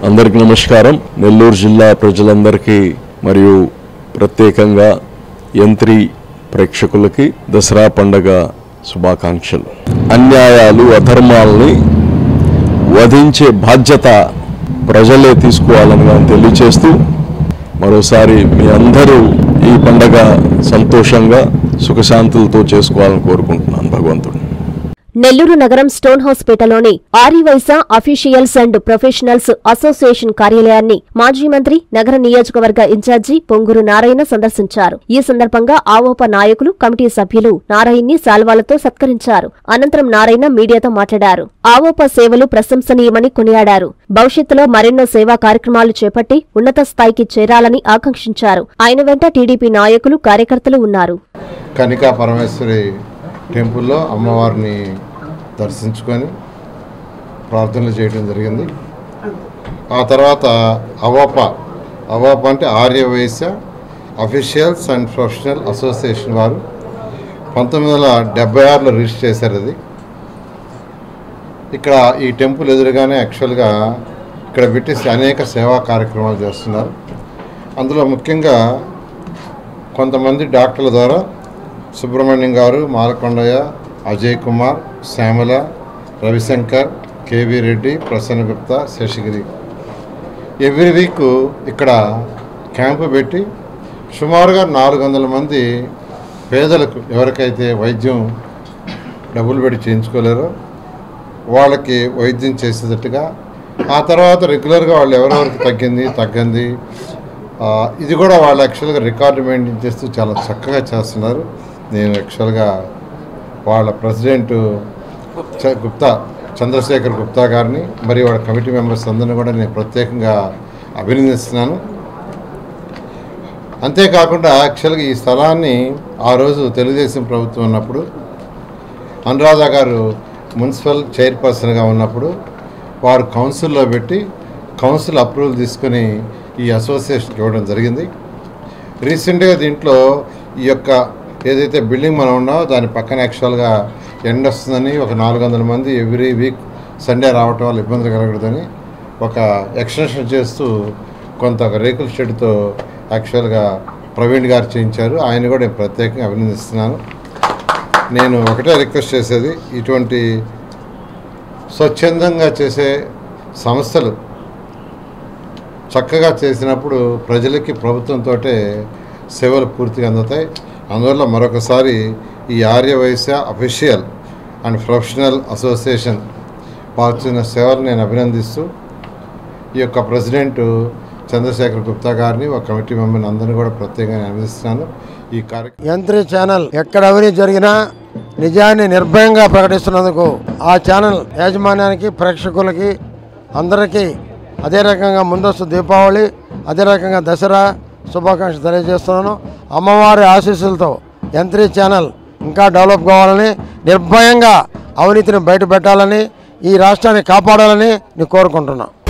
అందరికీ నమస్కారం నెల్లూరు జిల్లా ప్రజలందరికీ మరియు ప్రత్యేకంగా యంత్రి ప్రేక్షకులకి దసరా పండగ శుభాకాంక్షలు అన్యాయాలు అధర్మాలని వధించే బాధ్యత ప్రజలే తీసుకోవాలని మనం తెలియచేస్తూ మరోసారి మీ అందరూ ఈ పండగ సంతోషంగా సుఖశాంతులతో చేసుకోవాలని కోరుకుంటున్నాను భగవంతుడు నెల్లూరు నగరం స్టోన్ హౌస్ పేటలోని Aryavysya officials and professionals association కార్యాలయాన్ని మాజీ మంత్రి నగర నియోజకవర్గ ఇన్ఛార్జి పొంగూరు నారాయణ సందర్శించారు ఈ సందర్భంగా ఆవోప నాయకులు కమిటీ సభ్యులు నారాయణ్ని శాల్వాలతో సత్కరించారు అనంతరం నారాయణ మీడియాతో మాట్లాడారు ఆవోప సేవలు ప్రశంసనీయమని కొనియాడారు భవిష్యత్తులో మరెన్నో సేవా కార్యక్రమాలు చేపట్టి ఉన్నత స్థాయికి చేరాలని ఆకాంక్షించారు ఆయన వెంట టీడీపీ నాయకులు కార్యకర్తలు ఉన్నారు కనికా పరమేశ్వరి టెంపుల్లో అమ్మవారిని దర్శించుకొని ప్రార్థనలు చేయడం జరిగింది ఆ తర్వాత అవాప అవాప అంటే Aryavysya officials and professional association వారు పంతొమ్మిది వందల డెబ్బై ఆరులో రిజిస్టర్ చేశారు అది ఇక్కడ ఈ టెంపుల్ ఎదురుగానే యాక్చువల్గా ఇక్కడ పెట్టేసి అనేక సేవా కార్యక్రమాలు చేస్తున్నారు అందులో ముఖ్యంగా కొంతమంది డాక్టర్ల ద్వారా Subrahmanyam garu Malakondaiah Ajay Kumar Shyamala Ravishankar KV Reddy Prasanna Gupta Seshagiri every week ఇక్కడ క్యాంపు పెట్టి సుమారుగా నాలుగు వందల మంది పేదలకు ఎవరికైతే వైద్యం డబ్బులు పెట్టి చేయించుకోలేరో వాళ్ళకి వైద్యం చేసేటట్టుగా ఆ తర్వాత రెగ్యులర్గా వాళ్ళు ఎవరెవరికి తగ్గింది తగ్గింది ఆ, ఇది కూడా వాళ్ళు యాక్చువల్గా రికార్డు మెయింటైన్ చేస్తూ చాలా చక్కగా చేస్తున్నారు నేను యాక్చువల్గా వాళ్ళ ప్రెసిడెంట్ చ- గుప్తా చంద్రశేఖర్ గుప్తా గారిని మరియు వాళ్ళ కమిటీ మెంబర్స్ అందరిని కూడా నేను ప్రత్యేకంగా అభినందిస్తున్నాను అంతేకాకుండా యాక్చువల్గా ఈ స్థలాన్ని ఆ రోజు తెలుగుదేశం ప్రభుత్వం ఉన్నప్పుడు అనురాధ గారు మున్సిపల్ చైర్పర్సన్గా ఉన్నప్పుడు వారు కౌన్సిల్లో పెట్టి కౌన్సిల్ అప్రూవల్ తీసుకొని ఈ అసోసియేషన్కి ఇవ్వడం జరిగింది రీసెంట్గా దీంట్లో ఈ యొక్క ఏదైతే బిల్డింగ్ మనం ఉన్నామో దాని పక్కన యాక్చువల్గా ఎండ వస్తుందని ఒక నాలుగు వందల మంది ఎవ్రీ వీక్ సండే రావటం వల్ల ఇబ్బందులు కలగడదని ఒక ఎక్స్టెన్షన్ చేస్తూ కొంత ఒక రేకుల షెడ్తో యాక్చువల్గా ప్రవీణ్ గారు చేయించారు ఆయన కూడా నేను ప్రత్యేకంగా అభినందిస్తున్నాను నేను ఒకటే రిక్వెస్ట్ చేసేది ఇటువంటి స్వచ్ఛందంగా చేసే సంస్థలు చక్కగా చేసినప్పుడు ప్రజలకి ప్రభుత్వంతో సేవలు పూర్తిగా అందుతాయి అందువల్ల మరొకసారి ఈ Aryavysya official and professional association పాల్చిన సేవలు నేను అభినందిస్తూ ఈ యొక్క ప్రెసిడెంట్ చంద్రశేఖర్ గుప్తా గారిని ఒక కమిటీ మెంబర్ని అందరినీ కూడా ప్రత్యేకంగా అభినందిస్తున్నాను ఈ కార్యక్రమం యంత్రి ఛానల్ ఎక్కడ అవినీతి జరిగినా నిజాన్ని నిర్భయంగా ప్రకటిస్తున్నందుకు ఆ ఛానల్ యాజమాన్యానికి ప్రేక్షకులకి అందరికీ అదే రకంగా ముందస్తు దీపావళి అదే రకంగా దసరా శుభాకాంక్షలు తెలియజేస్తున్నాను అమ్మవారి ఆశీస్సులతో యంత్రి ఛానల్ ఇంకా డెవలప్ కావాలని నిర్భయంగా అవినీతిని బయట పెట్టాలని ఈ రాష్ట్రాన్ని కాపాడాలని నేను కోరుకుంటున్నాను